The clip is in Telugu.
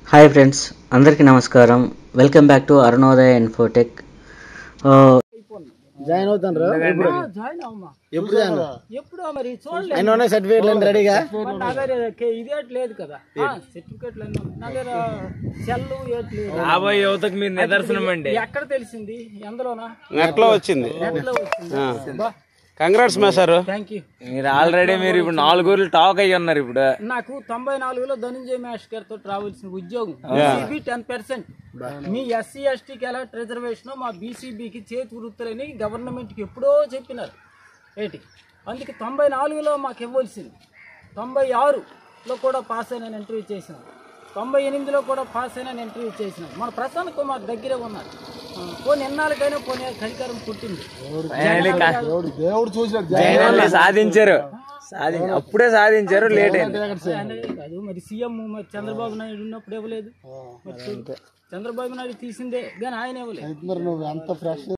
హాయ్ ఫ్రెండ్స్ అందరికీ నమస్కారం welcome back to Arunodaya infotech join అవుతాను ఎప్పుడు జాయిన్ అవ్వమా ఎప్పుడు జాయిన్ ఎప్పుడో మరి చూడలేదు ఆయన ఉన్నాయి సర్టిఫికేట్లు అన్ని రెడీగా మరి నా దగ్గర కే- ఇదేట్ లేదు కదా సర్టిఫికెట్లు అన్నీ ఉన్నాయి. నా దగ్గర సెల్లు ఏట్ లేదు రాబోయే యువతకు మీరు నిదర్శనం అండి ఎక్కడ తెలిసింది ఎందులోనా నెట్లో వచ్చింది నెట్లో వచ్చింది బా కంగ్రాట్స్ మేసారు థ్యాంక్ యూ మీరు ఆల్రెడీ మీరు ఇప్పుడు నాలుగు ఊర్లు టాక్ అయ్యి ఉన్నారు ఇప్పుడు నాకు తొంభై నాలుగులో ధనంజయ మేష్ గారితో రావాల్సిన ఉద్యోగం బీసీబీ టెన్ పర్సెంట్ మీ ఎస్సీ ఎస్టీకి ఎలా రిజర్వేషన్ మా బీసీబీకి చేతి వృత్తులని గవర్నమెంట్కి ఎప్పుడో చెప్పినారు ఏంటి అందుకే తొంభై నాలుగులో మాకు ఇవ్వాల్సింది తొంభై ఆరులో కూడా పాస్ అయిన ఇంటర్వ్యూ చేసినాం తొంభై ఎనిమిదిలో కూడా పాస్ అయిన ఇంటర్వ్యూ చేసినాం మన ప్రసన్న కుమార్ దగ్గరే ఉన్నారు ఆ, పోనీ ఎన్నాళ్ళకైనా పోనీ అధికారం పుట్టింది దేవుడు చూసినాడు జైనాన్ని సాధించారు సాధి అప్పుడే సాధించారు లేట్ అయింది ఆయన కాదు మరి సీఎం మరి చంద్రబాబు నాయుడు ఉన్నప్పుడు ఇవ్వలేదు మరి చూడు. చంద్రబాబు నాయుడు తీసిందే కానీ ఆయన ఇవ్వలేదు మరి నువ్వు అంత ఫ్రెష్